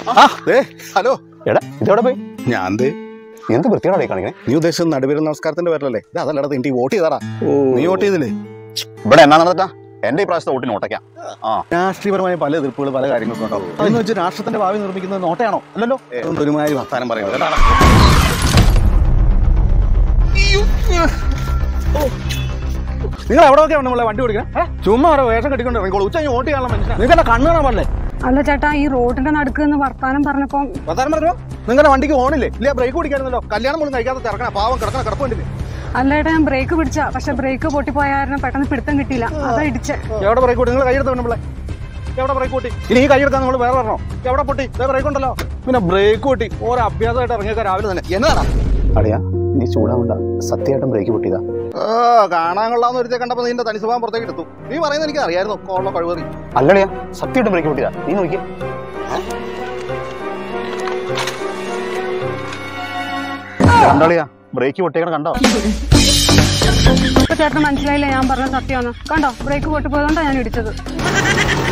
ആ ദേ ഹലോ എടാ ഇതോടെ പോയി ഞാൻ ദേ നീ എന്ത് വൃത്തിയോടെ കാണിക്കണേ നീ ഉദ്ദേശിച്ചത് നടുവീരൻ നമസ്കാരത്തിന്റെ പേരല്ലേ ഇത് അതല്ലടാ എനിക്ക് വോട്ട് ചെയ്താടാ നീ വോട്ട് ചെയ്തില്ലേ ഇവിടെ എന്നാ നടന്നിട്ടാ എന്റെ ഈ പ്രാവശ്യത്തെ വോട്ടിന് ഓട്ടയ്ക്കാം ആ രാഷ്ട്രീയപരമായ പല എതിർപ്പുകൾ പല കാര്യങ്ങളൊക്കെ ഉണ്ടാവും അതെന്ന് വെച്ച് രാഷ്ട്രത്തിന്റെ ഭാവി നിർമ്മിക്കുന്നത് നോട്ടയാണോ അല്ലല്ലോ അതുകൊണ്ട് ഒരുമാതിരി വർത്താനം പറയുന്നത് കേട്ടോ. നിങ്ങൾ എവിടെ ഒക്കെ നമ്മളെ വണ്ടി ഓടിക്കണം ചുമ്മാ ഓരോ വേഷം കെട്ടിക്കൊണ്ട് ഇറങ്ങിക്കോളൂ ഉച്ച കഴിഞ്ഞ് വോട്ട് ചെയ്യാനുള്ള മനുഷ്യൻ നിങ്ങൾക്ക് കണ്ണു കാണാൻ പാടില്ലേ അല്ല ചേട്ടാ ഈ റോഡിന്റെ നടുക്ക് എന്ന് വർത്താനം പറഞ്ഞപ്പോ വർത്താനം പറഞ്ഞോ നിങ്ങളുടെ വണ്ടിക്ക് ഓണില്ലേ ഇല്ല ബ്രേക്ക് പിടിക്കായിരുന്നല്ലോ കല്യാണം പോലും കഴിക്കാതെ തിറക്കണ പാവം കിടക്കണ കിടപ്പ് കണ്ടില്ലേ അല്ല ചേട്ടാ ഞാൻ ബ്രേക്ക് പിടിച്ച പക്ഷെ ബ്രേക്ക് പൊട്ടിപ്പോയ കാരണം പെട്ടെന്ന് പിടുത്തം കിട്ടിയില്ല അതാ ഇടിച്ചേ എവിടെ ബ്രേക്ക് കൂട്ടി നിങ്ങൾ കൈയെടുത്ത നമ്മളെ എവിടെ ബ്രേക്ക് കൂട്ടി ഇനി ഈ കൈയെടുക്കാൻ നമ്മൾ വേറെ പറഞ്ഞോ എവിടെ പൊട്ടി ഇതേ ബ്രേക്ക് ഉണ്ടല്ലോ പിന്നെ ബ്രേക്ക് കൂട്ടി ഓരോ അഭ്യാസമായിട്ട് ഇറങ്ങിയൊക്കെ രാവിലെ തന്നെ എന്നതാ അടിയാ നീ ചൂടാവണ്ട സത്യമായിട്ടും ബ്രേക്ക് പൊട്ടിയതാ ഓ കാണാൻ കൊള്ളാന്ന് ഒരുത്തെ കണ്ടപ്പോ നിന്റെ തനി സ്വഭാവം പുറത്തേക്ക് എടുത്തു നീ പറയുന്നത് എനിക്ക് അറിയായിരുന്നു കോള്ള കഴിവറി അല്ലടിയാ സത്യമായിട്ടും ബ്രേക്ക് പൊട്ടിയതാ നീ നോക്കിയേ കണ്ടോളിയാ ബ്രേക്ക് പൊട്ടിയേക്കണ കണ്ടോ ഇപ്പൊ ചേട്ടന് മനസ്സിലായില്ല ഞാൻ പറഞ്ഞ സത്യമാണ് കണ്ടോ ബ്രേക്ക് പൊട്ടിപ്പോയതുകൊണ്ടാണ് ഞാൻ ഇടിച്ചത്